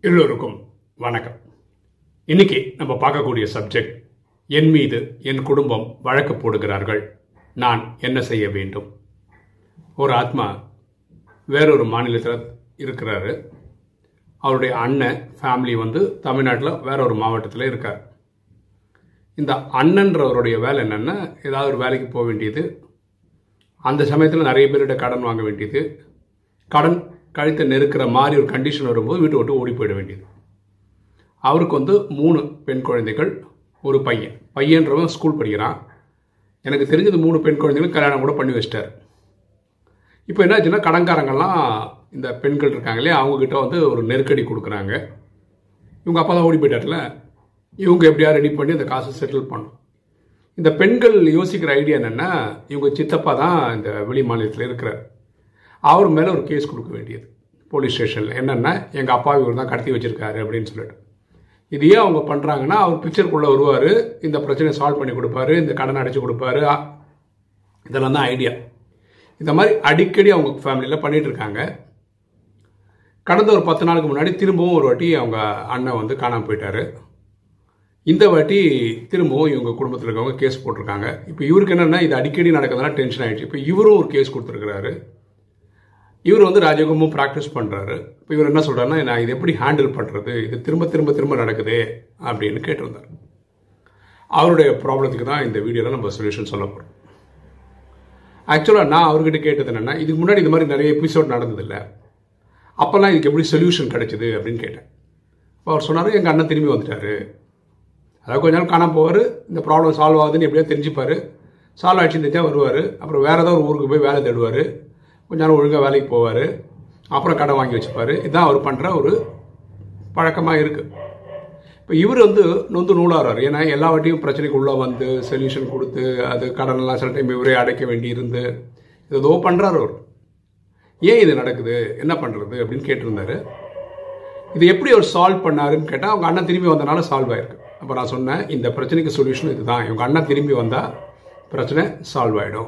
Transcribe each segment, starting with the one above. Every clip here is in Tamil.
எல்லோருக்கும் வணக்கம் இன்னைக்கு நம்ம பார்க்கக்கூடிய சப்ஜெக்ட் என் மீது என் குடும்பம் வழக்கு போடுகிறார்கள் நான் என்ன செய்ய வேண்டும் ஒரு ஆத்மா வேறொரு மாநிலத்தில் இருக்கிறாரு அவருடைய அண்ணன் ஃபேமிலி வந்து தமிழ்நாட்டில் வேற ஒரு மாவட்டத்தில் இருக்கார் இந்த அண்ணன்றவருடைய வேலை என்னென்னா ஏதாவது ஒரு வேலைக்கு போக வேண்டியது அந்த சமயத்தில் நிறைய பேர்கிட்ட கடன் வாங்க வேண்டியது கடன் கழுத்தை நெருக்கிற மாதிரி ஒரு கண்டிஷன் வரும்போது வீட்டை விட்டு ஓடி போயிட வேண்டியது அவருக்கு வந்து மூணு பெண் குழந்தைகள் ஒரு பையன் பையன்றவன் ஸ்கூல் படிக்கிறான் எனக்கு தெரிஞ்சது மூணு பெண் குழந்தைகளும் கல்யாணம் கூட பண்ணி வச்சிட்டார் இப்போ என்னாச்சுன்னா கடன்காரங்கெல்லாம் இந்த பெண்கள் இருக்காங்க இல்லையா அவங்கக்கிட்ட வந்து ஒரு நெருக்கடி கொடுக்குறாங்க இவங்க அப்பா தான் ஓடி போயிட்டார்ல இவங்க எப்படியா ரெடி பண்ணி அந்த காசை செட்டில் பண்ணும் இந்த பெண்கள் யோசிக்கிற ஐடியா என்னென்னா இவங்க சித்தப்பா தான் இந்த வெளி மாநிலத்தில் இருக்கிறார் அவர் மேலே ஒரு கேஸ் கொடுக்க வேண்டியது போலீஸ் ஸ்டேஷனில் என்னென்னா எங்கள் அப்பா இவர் தான் கடத்தி வச்சிருக்காரு அப்படின்னு சொல்லிட்டு இது ஏன் அவங்க பண்ணுறாங்கன்னா அவர் பிக்சருக்குள்ளே வருவார் இந்த பிரச்சனையை சால்வ் பண்ணி கொடுப்பாரு இந்த கடனை அடைச்சி கொடுப்பாரு அ- இதெல்லாம் தான் ஐடியா இந்த மாதிரி அடிக்கடி அவங்க ஃபேமிலியில் பண்ணிட்டு இருக்காங்க கடந்த ஒரு பத்து நாளுக்கு முன்னாடி திரும்பவும் ஒரு வாட்டி அவங்க அண்ணன் வந்து காணாமல் போயிட்டாரு இந்த வாட்டி திரும்பவும் இவங்க குடும்பத்தில் இருக்கவங்க கேஸ் போட்டிருக்காங்க இப்போ இவருக்கு என்னென்னா இது அடிக்கடி நடக்கிறதுனால டென்ஷன் ஆயிடுச்சு இப்போ இவரும் ஒரு கேஸ் கொடுத்துருக்கிறாரு இவர் வந்து ராஜயோகமும் ப்ராக்டிஸ் பண்ணுறாரு இப்போ இவர் என்ன சொல்கிறாருன்னா நான் இது எப்படி ஹேண்டில் பண்ணுறது இது திரும்ப திரும்ப திரும்ப நடக்குதே அப்படின்னு கேட்டிருந்தார் அவருடைய ப்ராப்ளத்துக்கு தான் இந்த வீடியோவில் நம்ம சொல்யூஷன் சொல்ல போகிறோம் ஆக்சுவலாக நான் அவர்கிட்ட கேட்டது என்னென்னா இதுக்கு முன்னாடி இந்த மாதிரி நிறைய எபிசோட் நடந்ததில்ல அப்போல்லாம் இதுக்கு எப்படி சொல்யூஷன் கிடைச்சது அப்படின்னு கேட்டேன் அப்போ அவர் சொன்னார் எங்கள் அண்ணன் திரும்பி வந்துட்டாரு அதாவது கொஞ்ச நாள் காணாம போவார் இந்த ப்ராப்ளம் சால்வ் ஆகுதுன்னு எப்படியோ தெரிஞ்சுப்பார் சால்வ் ஆயிடுச்சுன்னு தெரிஞ்சா வருவார் அப்புறம் வேறு ஏதாவது ஒரு ஊருக்கு போய் வேலை தேடுவார் கொஞ்ச நாள் ஒழுங்காக வேலைக்கு போவார் அப்புறம் கடன் வாங்கி வச்சுப்பார் இதுதான் அவர் பண்ணுற ஒரு பழக்கமாக இருக்குது இப்போ இவர் வந்து நொந்து நூலாகிறார் ஏன்னா எல்லா வாட்டியும் பிரச்சனைக்கு உள்ளே வந்து சொல்யூஷன் கொடுத்து அது கடனெல்லாம் சில டைம் இவரே அடைக்க வேண்டி இருந்து ஏதோ பண்ணுறாரு அவர் ஏன் இது நடக்குது என்ன பண்ணுறது அப்படின்னு கேட்டிருந்தாரு இது எப்படி அவர் சால்வ் பண்ணாருன்னு கேட்டால் அவங்க அண்ணன் திரும்பி வந்தனால சால்வ் ஆயிருக்கு அப்போ நான் சொன்னேன் இந்த பிரச்சனைக்கு சொல்யூஷன் இதுதான் இவங்க அண்ணன் திரும்பி வந்தால் பிரச்சனை சால்வ் ஆகிடும்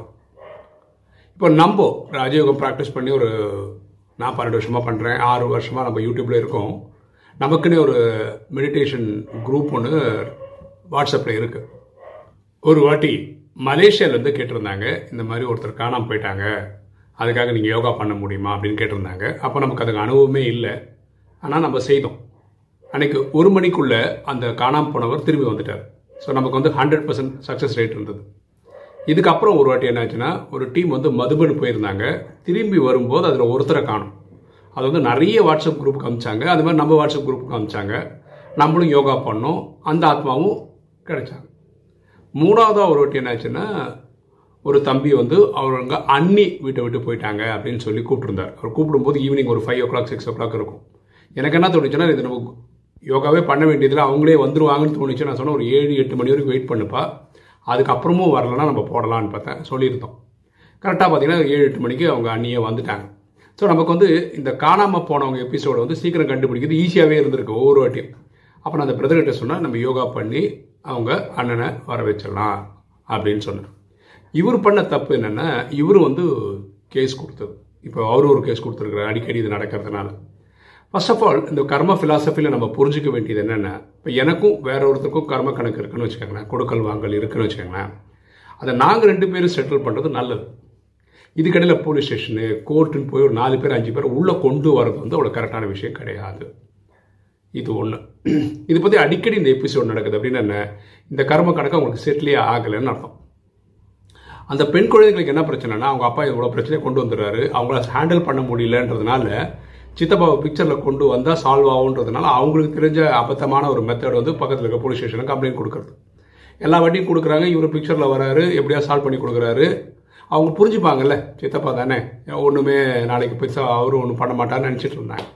இப்போ நம்ம ராஜயோகம் ப்ராக்டிஸ் பண்ணி ஒரு நான் பன்னெண்டு வருஷமாக பண்ணுறேன் ஆறு வருஷமாக நம்ம யூடியூப்பில் இருக்கோம் நமக்குன்னே ஒரு மெடிடேஷன் குரூப் ஒன்று வாட்ஸ்அப்பில் இருக்குது ஒரு வாட்டி மலேசியாவிலேருந்து கேட்டிருந்தாங்க இந்த மாதிரி ஒருத்தர் காணாமல் போயிட்டாங்க அதுக்காக நீங்கள் யோகா பண்ண முடியுமா அப்படின்னு கேட்டிருந்தாங்க அப்போ நமக்கு அதுக்கு அனுபவமே இல்லை ஆனால் நம்ம செய்தோம் அன்னைக்கு ஒரு மணிக்குள்ளே அந்த காணாமல் போனவர் திரும்பி வந்துட்டார் ஸோ நமக்கு வந்து ஹண்ட்ரட் பர்சன்ட் சக்ஸஸ் ரேட் இருந்தது இதுக்கப்புறம் ஒரு வாட்டி என்னாச்சுன்னா ஒரு டீம் வந்து மதுபன் போயிருந்தாங்க திரும்பி வரும்போது அதில் ஒருத்தரை காணும் அது வந்து நிறைய வாட்ஸ்அப் குரூப்புக்கு அமிச்சாங்க அது மாதிரி நம்ம வாட்ஸ்அப் குரூப்புக்கு அமிச்சாங்க நம்மளும் யோகா பண்ணோம் அந்த ஆத்மாவும் கிடைச்சாங்க மூணாவதாக ஒரு வாட்டி என்னாச்சுன்னா ஒரு தம்பி வந்து அவங்க அண்ணி வீட்டை விட்டு போயிட்டாங்க அப்படின்னு சொல்லி கூப்பிட்டுருந்தார் அவர் கூப்பிடும்போது ஈவினிங் ஒரு five o'clock six o'clock இருக்கும் எனக்கு என்ன தோணுச்சுன்னா இது நம்ம யோகாவே பண்ண வேண்டியதில்லை அவங்களே வந்துருவாங்கன்னு தோணுச்சு நான் சொன்னேன் ஒரு ஏழு எட்டு மணி வரைக்கும் வெயிட் பண்ணுப்பா அதுக்கப்புறமும் வரலன்னா நம்ம போடலான்னு பார்த்தேன் சொல்லியிருந்தோம் கரெக்டாக பார்த்தீங்கன்னா ஏழு எட்டு மணிக்கு அவங்க அண்ணியே வந்துட்டாங்க ஸோ நமக்கு வந்து இந்த காணாமல் போனவங்க எபிசோட வந்து சீக்கிரம் கண்டுபிடிக்கிறது ஈஸியாகவே இருந்திருக்கு ஒவ்வொரு வாட்டியும் அப்போ நான் அந்த பிரதர்கிட்ட சொன்னால் நம்ம யோகா பண்ணி அவங்க அண்ணனை வர வச்சிடலாம் அப்படின்னு சொன்னேன் இவர் பண்ண தப்பு என்னென்னா இவர் வந்து கேஸ் கொடுத்தது இப்போ அவரும் ஒரு கேஸ் கொடுத்துருக்குறாரு அடிக்கடி இது நடக்கிறதுனால ஃபர்ஸ்ட் ஆஃப் ஆல் இந்த கர்ம ஃபிலாசபியில் நம்ம புரிஞ்சுக்க வேண்டியது என்னென்னா இப்போ எனக்கும் வேற ஒருத்தருக்கும் கர்ம கணக்கு இருக்குன்னு வச்சுக்கோங்களேன் கொடுக்கல் வாங்கல் இருக்குன்னு வச்சுக்கோங்களேன் அதை நாங்கள் ரெண்டு பேரும் செட்டில் பண்ணுறது நல்லது இதுக்கடையில் போலீஸ் ஸ்டேஷனு கோர்ட்டுன்னு போய் ஒரு நாலு பேர் அஞ்சு பேர் உள்ளே கொண்டு வரது வந்து அவ்வளோ கரெக்டான விஷயம் கிடையாது இது ஒன்று இது பற்றி அடிக்கடி இந்த எபிசோட் நடக்குது அப்படின்னு என்ன இந்த கர்ம கணக்கு அவங்களுக்கு செட்டிலே ஆகலைன்னு அர்த்தம் அந்த பெண் குழந்தைகளுக்கு என்ன பிரச்சனைனா அவங்க அப்பா இவ்வளோ பிரச்சனையை கொண்டு வந்துடுறாரு அவங்கள ஹேண்டில் பண்ண முடியலன்றதுனால சித்தப்பாவை பிக்சரில் கொண்டு வந்தால் சால்வ் ஆகுன்றதுனால அவங்களுக்கு தெரிஞ்ச அபத்தமான ஒரு மெத்தட் வந்து பக்கத்தில் இருக்க போலீஸ் ஸ்டேஷனுக்கு கம்ப்ளைண்ட் கொடுக்குறது எல்லா வாட்டியும் கொடுக்குறாங்க இவர் பிக்சரில் வராரு எப்படியா சால்வ் பண்ணி கொடுக்குறாரு அவங்க புரிஞ்சுப்பாங்கல்ல சித்தப்பா தானே ஒன்றுமே நாளைக்கு பெருசாக அவரும் ஒன்றும் பண்ண மாட்டார்னு நினச்சிட்டு இருந்தாங்க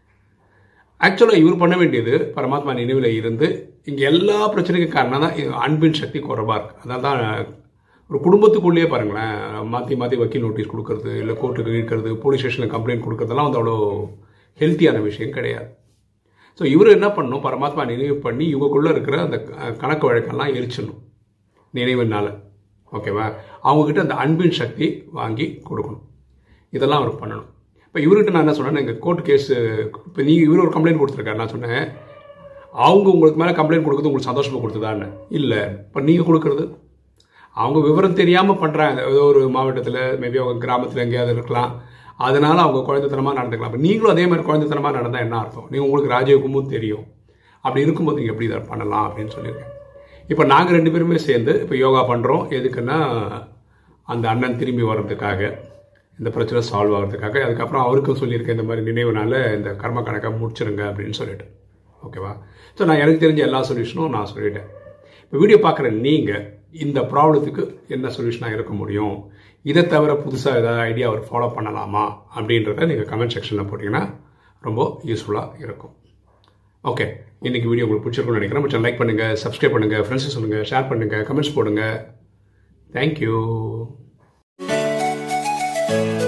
ஆக்சுவலாக இவர் பண்ண வேண்டியது பரமாத்மா நினைவில் இருந்து இங்கே எல்லா பிரச்சனைக்கும் காரணம் தான் இது அன்பின் சக்தி குறைவாக இருக்குது அதனால தான் ஒரு குடும்பத்துக்குள்ளேயே பாருங்களேன் மாற்றி மாற்றி வக்கீல் நோட்டீஸ் கொடுக்கறது இல்லை கோர்ட்டுக்கு இழுக்கிறது போலீஸ் ஸ்டேஷனில் கம்ப்ளைண்ட் கொடுக்கறதெல்லாம் வந்து அவ்வளோ ஹெல்த்தியான விஷயம் கிடையாது ஸோ இவர் என்ன பண்ணணும் பரமாத்மா நினைவு பண்ணி இவங்களுக்குள்ளே இருக்கிற அந்த க- கணக்கு வழக்கெல்லாம் எரிச்சிடணும் நினைவுனால ஓகேவா அவங்கக்கிட்ட அந்த அன்பின் சக்தி வாங்கி கொடுக்கணும் இதெல்லாம் அவர் பண்ணணும் இப்போ இவர்கிட்ட நான் என்ன சொன்னேன் எங்கள் கோர்ட் கேஸ் இப்போ நீ இவர் ஒரு கம்ப்ளைண்ட் கொடுத்துருக்காரு நான் சொன்னேன் அவங்க உங்களுக்கு மேலே கம்ப்ளைண்ட் கொடுக்குறது உங்களுக்கு சந்தோஷமாக கொடுத்ததான்னு இல்லை இப்போ நீங்கள் கொடுக்குறது அவங்க விவரம் தெரியாமல் பண்ணுறாங்க ஏதோ ஒரு மாவட்டத்தில் மேபி அவங்க கிராமத்தில் எங்கேயாவது இருக்கலாம் அதனால அவங்க குழந்தைத்தனமாக நடந்துக்கலாம் இப்போ நீங்களும் அதே மாதிரி குழந்தைத்தனமாக நடந்தால் என்ன அர்த்தம் நீங்கள் உங்களுக்கு ராஜயோகமும் தெரியும் அப்படி இருக்கும்போது நீங்கள் எப்படி இதை பண்ணலாம் அப்படின்னு சொல்லியிருக்கேன் இப்போ நாங்கள் ரெண்டு பேருமே சேர்ந்து இப்போ யோகா பண்ணுறோம் எதுக்குன்னா அந்த அண்ணன் திரும்பி வர்றதுக்காக இந்த பிரச்சனை சால்வ் ஆகிறதுக்காக அதுக்கப்புறம் அவருக்கும் சொல்லியிருக்கேன் இந்த மாதிரி நினைவுனால இந்த கர்ம கணக்கை முடிச்சிருங்க அப்படின்னு சொல்லிட்டு ஓகேவா ஸோ நான் எனக்கு தெரிஞ்ச எல்லா சொல்யூஷனும் நான் சொல்லிட்டேன் இப்போ வீடியோ பார்க்குற நீங்கள் இந்த ப்ராப்ளத்துக்கு என்ன சொல்யூஷனாக இருக்க முடியும் இதை தவிர புதுசாக ஏதாவது ஐடியா அவர் ஃபாலோ பண்ணலாமா அப்படின்றத நீங்கள் கமெண்ட் செக்ஷனில் போட்டிங்கன்னா ரொம்ப யூஸ்ஃபுல்லாக இருக்கும் ஓகே இன்னைக்கு வீடியோ உங்களுக்கு பிடிச்சிருக்கும்னு நினைக்கிறேன் கொஞ்சம் லைக் பண்ணுங்கள் சப்ஸ்கிரைப் பண்ணுங்கள் ஃப்ரெண்ட்ஸுக்கு சொல்லுங்கள் ஷேர் பண்ணுங்கள் கமெண்ட்ஸ் போடுங்க தேங்க்யூ